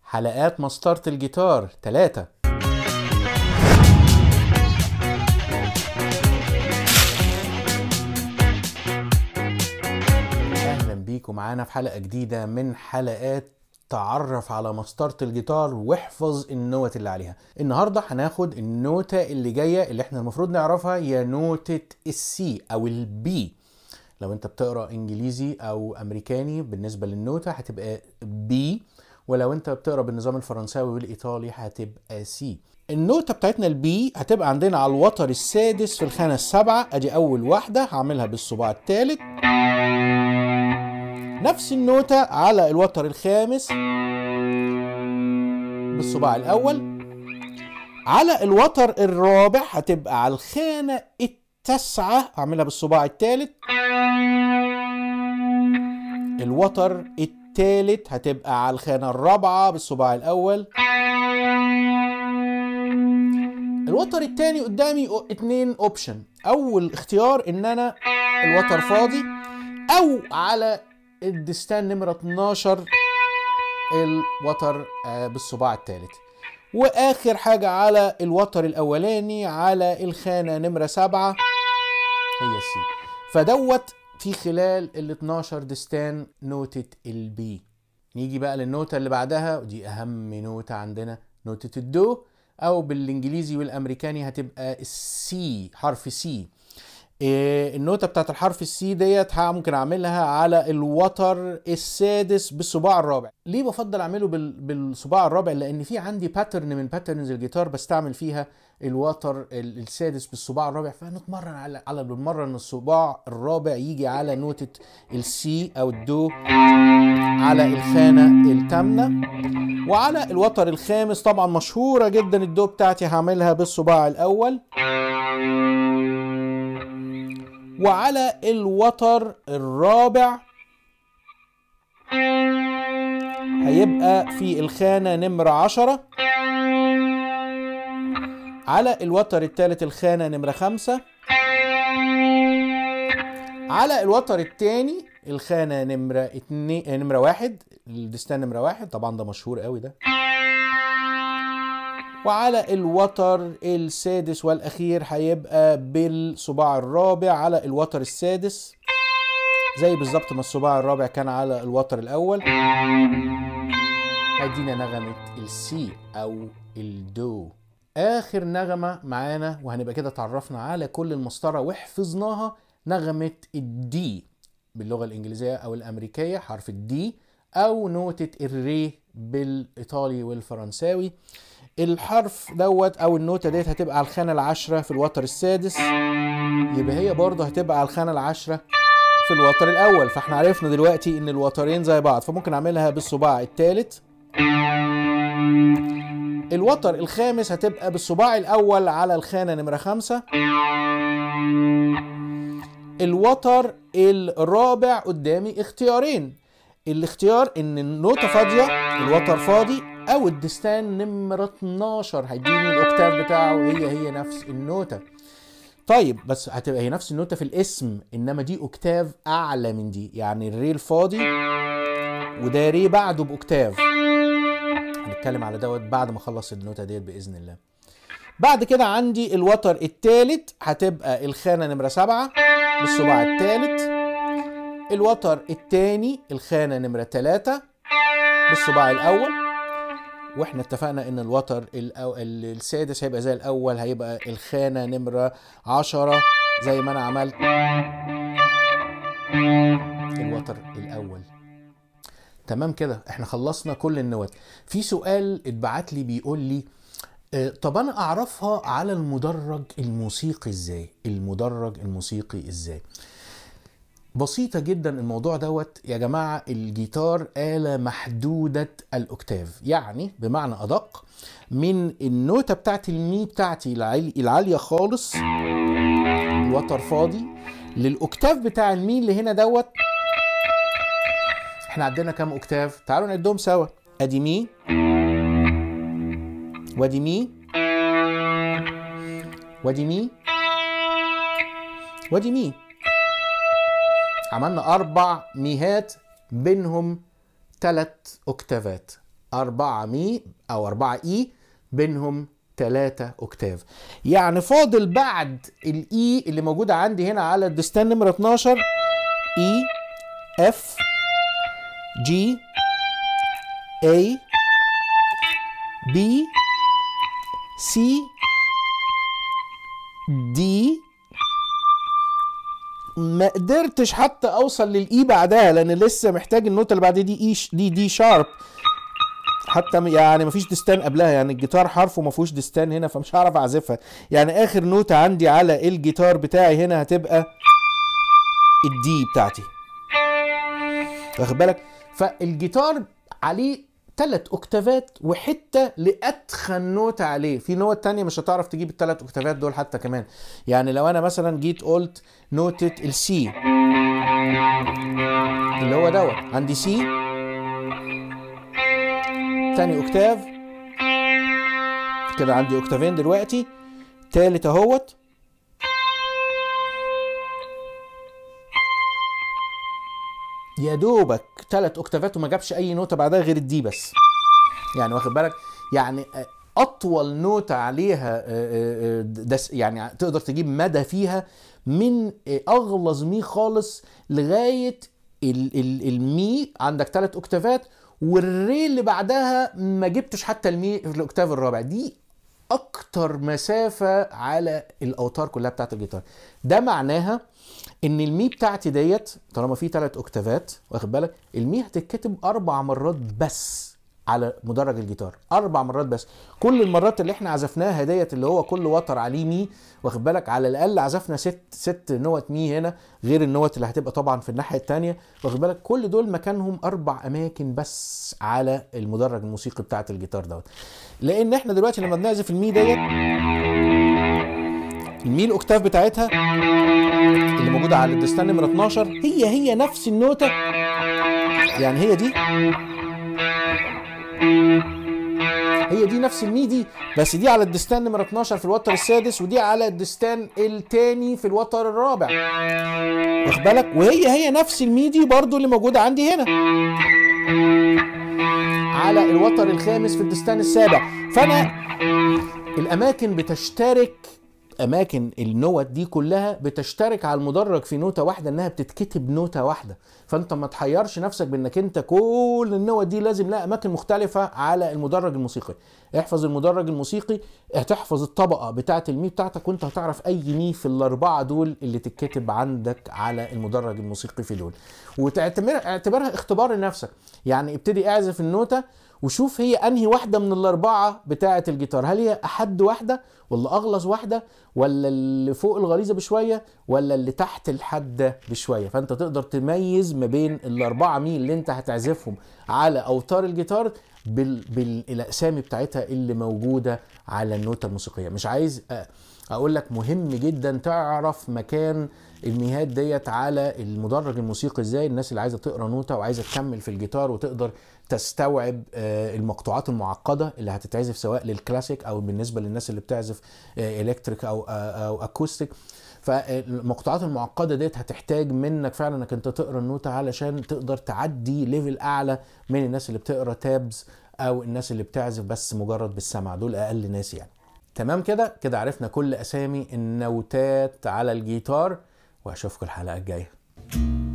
حلقات مسطرة الجيتار تلاتة أهلا بيكم معانا في حلقة جديدة من حلقات تعرف على مسطرة الجيتار واحفظ النوت اللي عليها النهاردة هناخد النوتة اللي جاية اللي احنا المفروض نعرفها هي نوتة السي أو البي لو انت بتقرا انجليزي او امريكاني بالنسبه للنوتة هتبقى بي ولو انت بتقرا بالنظام الفرنساوي والايطالي هتبقى سي النوتة بتاعتنا البي هتبقى عندنا على الوتر السادس في الخانة السابعة ادي اول واحدة هعملها بالصباع الثالث نفس النوتة على الوتر الخامس بالصباع الاول على الوتر الرابع هتبقى على الخانة التاسعة اعملها بالصباع الثالث الوتر الثالث هتبقى على الخانة الرابعة بالصباع الأول الوتر الثاني قدامي اتنين اوبشن أول اختيار إن أنا الوتر فاضي أو على الدستان نمرة 12 الوتر بالصباع الثالث وآخر حاجة على الوتر الأولاني على الخانة نمرة 7 هي السي فدوت في خلال ال 12 دستان نوتة البي نيجي بقى للنوتة اللي بعدها ودي أهم نوتة عندنا نوتة الدو أو بالإنجليزي والأمريكاني هتبقى السي حرف سي إيه النوتة بتاعت الحرف السي ديت ممكن أعملها على الوتر السادس بالصباع الرابع ليه بفضل أعمله بالصباع الرابع لأن في عندي باترن من باترنز الجيتار بستعمل فيها الوتر السادس بالصباع الرابع فنتمرن على على بنمرن الصباع الرابع يجي على نوتة السي او الدو على الخانة الثامنة وعلى الوتر الخامس طبعا مشهورة جدا الدو بتاعتي هعملها بالصباع الاول وعلى الوتر الرابع هيبقى في الخانة نمرة عشرة على الوتر الثالث الخانة نمرة خمسة على الوتر الثاني الخانة نمرة اتنين نمرة واحد الدستان نمرة واحد طبعا ده مشهور قوي ده وعلى الوتر السادس والأخير هيبقى بالصباع الرابع على الوتر السادس زي بالظبط ما الصباع الرابع كان على الوتر الأول هيدينا نغمة السي أو الدو اخر نغمه معانا وهنبقى كده اتعرفنا على كل المسطره وحفظناها نغمه الدي باللغه الانجليزيه او الامريكيه حرف الدي او نوتة الري بالايطالي والفرنساوي الحرف دوت او النوتة ديت هتبقى على الخانة العاشرة في الوتر السادس يبقى هي برضه هتبقى على الخانة العاشرة في الوتر الاول فاحنا عرفنا دلوقتي ان الوترين زي بعض فممكن اعملها بالصباع الثالث الوتر الخامس هتبقى بالصباع الأول على الخانة نمرة خمسة الوتر الرابع قدامي اختيارين الاختيار ان النوتة فاضية الوتر فاضي او الدستان نمرة 12 هيديني الاوكتاف بتاعه هي هي نفس النوتة طيب بس هتبقى هي نفس النوتة في الاسم انما دي اوكتاف اعلى من دي يعني الري الفاضي وده ري بعده باوكتاف هنتكلم على دوت بعد ما اخلص النوتة ديت باذن الله بعد كده عندي الوتر التالت هتبقى الخانة نمرة سبعة بالصباع التالت الوتر التاني الخانة نمرة تلاتة بالصباع الأول واحنا اتفقنا ان الوتر الأو... السادس هيبقى زي الأول هيبقى الخانة نمرة عشرة زي ما أنا عملت الوتر الأول تمام كده احنا خلصنا كل النوات في سؤال اتبعت لي بيقول لي اه طب انا اعرفها على المدرج الموسيقي ازاي المدرج الموسيقي ازاي بسيطة جدا الموضوع دوت يا جماعة الجيتار آلة محدودة الأكتاف يعني بمعنى أدق من النوتة بتاعت المي بتاعتي العالي العالية خالص الوتر فاضي للأكتاف بتاع المي اللي هنا دوت احنا عندنا كام أكتاف تعالوا نعدهم سوا أدي مي وادي مي وادي مي وادي مي عملنا اربع ميهات بينهم ثلاث اوكتافات 4 مي او 4 اي بينهم 3 اوكتاف يعني فاضل بعد الاي اللي موجوده عندي هنا على الدستان نمره 12 اي اف جي اي بي سي دي ما قدرتش حتى اوصل للاي بعدها لان لسه محتاج النوتة اللي بعد دي اي دي دي شارب حتى يعني مفيش دستان قبلها يعني الجيتار حرفه ما فيهوش دستان هنا فمش هعرف اعزفها يعني اخر نوتة عندي على الجيتار بتاعي هنا هتبقى الدي بتاعتي واخد بالك فالجيتار عليه ثلاث اوكتافات وحته لاتخن نوتة عليه في نوت تانية مش هتعرف تجيب الثلاث اوكتافات دول حتى كمان يعني لو انا مثلا جيت قلت نوتة السي اللي هو دوت عندي سي تاني اوكتاف كده عندي اوكتافين دلوقتي تالت اهوت يا دوبك ثلاث اوكتافات وما جابش اي نوتة بعدها غير الدي بس يعني واخد بالك يعني اطول نوتة عليها دس يعني تقدر تجيب مدى فيها من اغلظ مي خالص لغايه ال ال المي عندك ثلاث اوكتافات والري اللي بعدها ما جبتش حتى المي في الاوكتاف الرابع دي اكتر مسافه على الاوتار كلها بتاعت الجيتار ده معناها ان المي بتاعتي ديت طالما في ثلاث اوكتافات واخد بالك المي هتتكتب اربع مرات بس على مدرج الجيتار اربع مرات بس كل المرات اللي احنا عزفناها ديت اللي هو كل وتر عليه مي واخد بالك على الاقل عزفنا ست ست نوت مي هنا غير النوت اللي هتبقى طبعا في الناحيه الثانيه واخد بالك كل دول مكانهم اربع اماكن بس على المدرج الموسيقي بتاعه الجيتار دوت لان احنا دلوقتي لما بنعزف المي ديت المي الاوكتاف بتاعتها اللي موجوده على الدستان نمره 12 هي هي نفس النوته يعني هي دي هي دي نفس الميدي بس دي على الدستان نمرة 12 في الوتر السادس ودي على الدستان الثاني في الوتر الرابع واخد بالك وهي هي نفس الميدي برضو اللي موجودة عندي هنا على الوتر الخامس في الدستان السابع فانا الاماكن بتشترك اماكن النوت دي كلها بتشترك على المدرج في نوته واحده انها بتتكتب نوته واحده فانت ما تحيرش نفسك بانك انت كل النوت دي لازم لها اماكن مختلفه على المدرج الموسيقي احفظ المدرج الموسيقي هتحفظ الطبقه بتاعه المي بتاعتك وانت هتعرف اي مي في الاربعه دول اللي تتكتب عندك على المدرج الموسيقي في دول وتعتبرها اعتبرها اختبار لنفسك يعني ابتدي اعزف النوته وشوف هي انهي واحده من الاربعه بتاعه الجيتار هل هي احد واحده ولا اغلظ واحده ولا اللي فوق الغليظه بشويه ولا اللي تحت الحاده بشويه فانت تقدر تميز ما بين الاربعه ميل اللي انت هتعزفهم على اوتار الجيتار بال... بالاسامي بتاعتها اللي موجوده على النوتة الموسيقيه مش عايز اقول لك مهم جدا تعرف مكان الميهات ديت على المدرج الموسيقي ازاي الناس اللي عايزه تقرا نوته وعايزه تكمل في الجيتار وتقدر تستوعب المقطوعات المعقده اللي هتتعزف سواء للكلاسيك او بالنسبه للناس اللي بتعزف الكتريك او او اكوستيك فالمقطوعات المعقده ديت هتحتاج منك فعلا انك انت تقرا النوته علشان تقدر تعدي ليفل اعلى من الناس اللي بتقرا تابز او الناس اللي بتعزف بس مجرد بالسمع دول اقل ناس يعني تمام كده كده عرفنا كل اسامي النوتات على الجيتار واشوفكم الحلقه الجايه